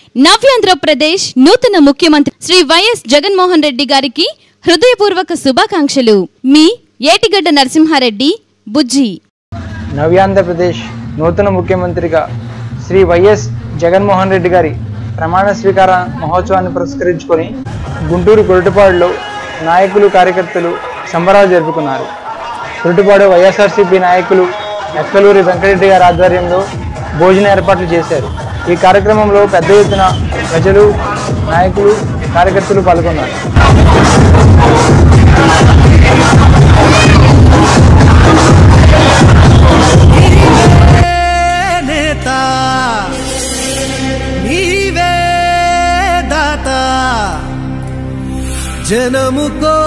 నవ్యాంధ్రప్రదేశ్ నూతన ముఖ్యమంత్రి శ్రీ వైఎస్ జగన్మోహన్ రెడ్డి గారికి హృదయపూర్వక శుభాకాంక్షలు మీ ఏటిగడ్డ నరసింహారెడ్డి బుజ్జి నవ్యాంధ్రప్రదేశ్ నూతన ముఖ్యమంత్రిగా శ్రీ వైఎస్ జగన్మోహన్ రెడ్డి గారి ప్రమాణ స్వీకార మహోత్సవాన్ని పురస్కరించుకొని గుంటూరు కొరటిపాడులో నాయకులు కార్యకర్తలు సంబరాలు జరుపుకున్నారు కొరటిపాడు వైఎస్ఆర్సీపీ నాయకులు ఎక్కలూరి వెంకటరెడ్డి గారి ఆధ్వర్యంలో భోజన ఏర్పాట్లు చేశారు ఈ కార్యక్రమంలో పెద్ద ఎత్తున ప్రజలు నాయకులు కార్యకర్తలు పాల్గొన్నారు నేత నీవే దాత జనము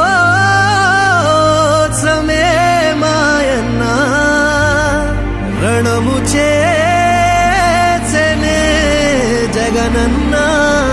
కోసమే మాయన్న రణము చేసనే జగనన్నా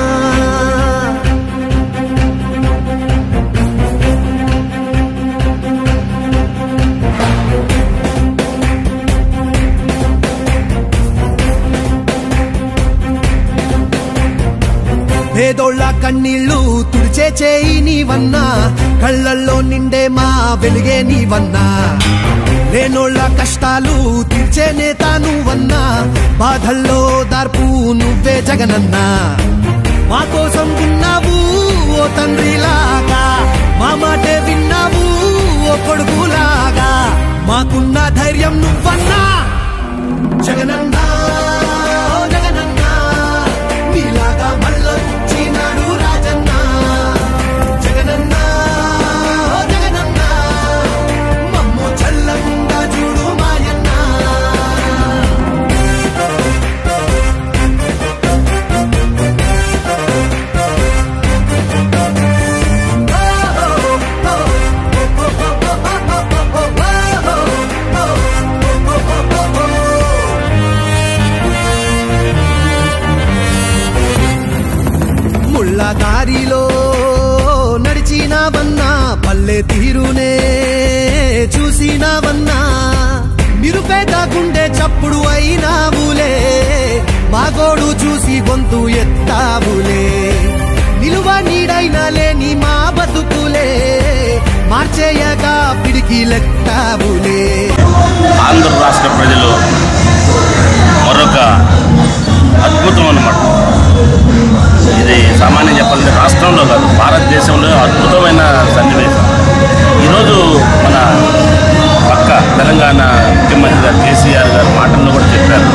పేదోళ్ళ కన్నీళ్ళు తుడిచే చేయి నీవన్నా కళ్ళల్లో నిండే మా వెలుగే నీవన్నా లేనోళ్ళ కష్టాలు తీర్చే నేత నువ్వన్నా బాధల్లో దార్పు నువ్వే జగనన్నా మా కోసం ఉన్నావు ఓ తండ్రిలాగా మా మాటే విన్నావు ఓ కొడుకులాగా మాకున్న ధైర్యం నువ్వన్నా జగనన్నా ఓ జగనన్నా నీలాగా మళ్ళొచ్చినాడు రాజన్న జగనన్న ఓ జగనన్న మమ్ము చల్లంగా చూడు మాయన్న ముళ్ళ దారిలో నడిచినావన్నా పల్లె తీరునే చూసినావన్నా నిరుపేద గుండె చప్పుడు అయినావులే మాగోడు చూసి గొంతు ఎత్తావులే నిలువ నీడైనా లేని మా బతుకులే మార్చేయగా పిడికి లెక్కావులే ఆంధ్ర రాష్ట్ర ప్రజలు మరొక అద్భుతం అన్నమాట ఇది సామాన్యం చెప్పాలంటే రాష్ట్రంలో కాదు భారతదేశంలో అద్భుతమైన సన్నివేశం ఈరోజు మన పక్క తెలంగాణ ముఖ్యమంత్రి గారు కేసీఆర్ గారు మాటల్లో కూడా చెప్పారు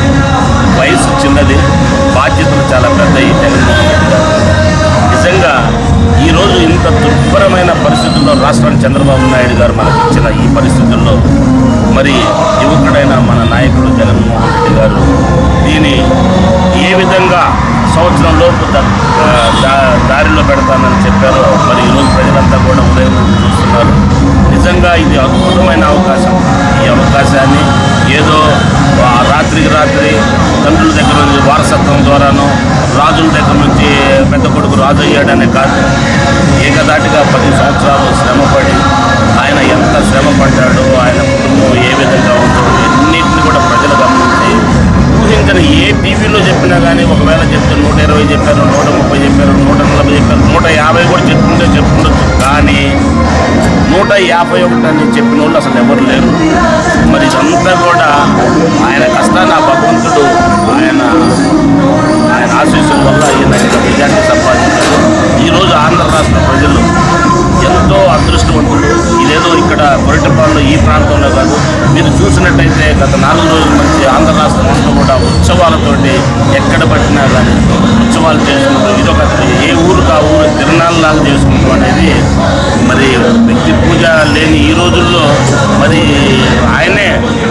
వయసు చిన్నది బాధ్యతలు చాలా పెద్దవి జగన్మోహన్ రెడ్డి గారు నిజంగా ఈరోజు ఇంత దుర్భరమైన పరిస్థితుల్లో రాష్ట్రాన్ని చంద్రబాబు నాయుడు గారు మనకి ఇచ్చిన ఈ పరిస్థితుల్లో మరి యువకుడైన మన నాయకుడు జగన్మోహన్ రెడ్డి గారు దీని ఏ విధంగా సంవత్సరం లోపు ద- దా- దారిలో పెడతానని చెప్పారో మరి ఈరోజు ప్రజలంతా కూడా ఉదయం నుండి చూస్తున్నారు నిజంగా ఇది అద్భుతమైన అవకాశం ఈ అవకాశాన్ని ఏదో ఆ రాత్రికి రాత్రి తండ్రుల దగ్గర నుంచి వారసత్వం ద్వారానో రాజుల దగ్గర నుంచి పెద్ద కొడుకు రాజు అయ్యాడనే కాదు ఏకదాటిగా పది సంవత్సరాలు శ్రమపడి ఆయన ఎంత శ్రమ పడ్డాడో ఆయన కుటుంబం ఏ విధంగా ఉందో ఎన్నింటిని కూడా ప్రజలు గమనించి ఊహించని ఏ టీవీలో చెప్పినా కానీ ఒకవేళ చెప్తే నూట ఇరవై చెప్పారు నూట ముప్పై చెప్పారు నూట నలభై చెప్పారు నూట యాభై కూడా చెప్పుకుంటే చెప్పుకుండొచ్చు కానీ నూట యాభై ఒకటి అని చెప్పిన వాళ్ళు అసలు ఎవరు లేరు మరి ఇదంతా కూడా ఆయన కష్టాన్ని ఆ భగవంతుడు ఆయన ఆయన ఆశీస్సుల వల్ల ఈయన ఇంత విజయాన్ని సంపాదించారు ఈరోజు ఆంధ్ర రాష్ట్ర ప్రజలు ఎంతో అదృష్టవంతులు ఇదేదో ఇక్కడ కొరటిపాడులో ఈ ప్రాంతంలో కాదు మీరు చూసినట్టయితే గత నాలుగు రోజుల నుంచి ఆంధ్ర రాష్ట్రం అంతా కూడా ఉత్సవాలతోటి ఎక్కడ పట్టినా కానీ ఉత్సవాలు చేసుకుంటాం ఇదొక ఏ ఊరుకు ఆ ఊరు తిరణాలలాగా చేసుకుంటాం అనేది మరి వ్యక్తి పూజ లేని ఈ రోజుల్లో మరి ఆయనే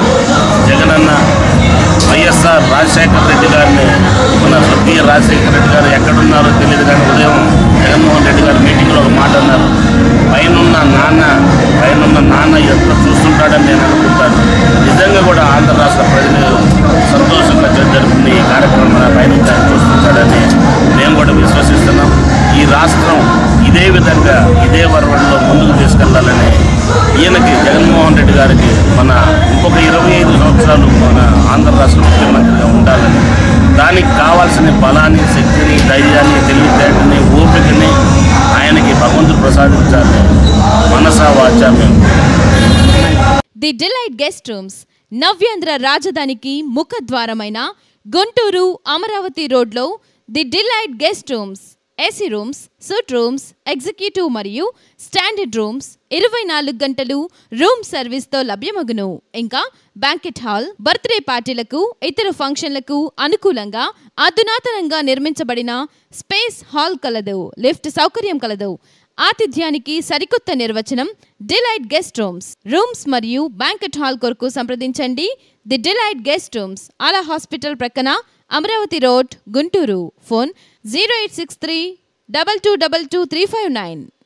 జగనన్న వైఎస్ఆర్ రాజశేఖర రెడ్డి గారిని మన స్వర్గీయ రాజశేఖర రెడ్డి గారు ఎక్కడున్నారో తెలియదు కానీ ఉదయం జగన్మోహన్ రెడ్డి గారు మీటింగ్లో ఒక మాట అన్నారు పైనున్న నాన్న పైనున్న నాన్న ఎంత చూస్తుంటాడని నేను అనుకుంటాను నిజంగా కూడా ఆంధ్ర రాష్ట్ర ప్రజలు సంతోషంగా జరుపుకున్న ఈ కార్యక్రమం పైన ఆయన చూస్తుంటాడని మేము కూడా విశ్వసిస్తున్నాం ఈ రాష్ట్రం ఇదే విధంగా ఇదే వరవడిలో ముందుకు తీసుకెళ్లాలని ఈయనకి జగన్మోహన్ రెడ్డి గారికి మన ఇంకొక ఇరవై ఐదు సంవత్సరాలు మన ఆంధ్ర రాష్ట్ర ముఖ్యమంత్రిగా ఉండాలని దానికి కావాల్సిన బలాన్ని శక్తిని ధైర్యాన్ని తెలివితేటని ఓపికని ఆయనకి భగవంతుడు ప్రసాదించాలి మనసా వాచా మేము the delight guest rooms Navyandhra రాజధానికి ముఖద్వారమైన గుంటూరు అమరావతి రోడ్లో the delight guest rooms AC rooms suite rooms executive మరియు స్టాండర్డ్ రూమ్స్ ఇరవై నాలుగు గంటలు రూమ్ సర్వీస్తో లభ్యమగును ఇంకా బ్యాంకెట్ హాల్ బర్త్డే పార్టీలకు ఇతర ఫంక్షన్లకు అనుకూలంగా అధునాతనంగా నిర్మించబడిన స్పేస్ హాల్ కలదు లిఫ్ట్ సౌకర్యం కలదు ఆతిథ్యానికి సరికొత్త నిర్వచనం డిలైట్ గెస్ట్ రూమ్స్ రూమ్స్ మరియు బ్యాంకెట్ హాల్ కొరకు సంప్రదించండి ది డిలైట్ గెస్ట్ రూమ్స్ ఆలా హాస్పిటల్ ప్రక్కన Amaravati road Guntur phone zero eight six three double two double two three five nine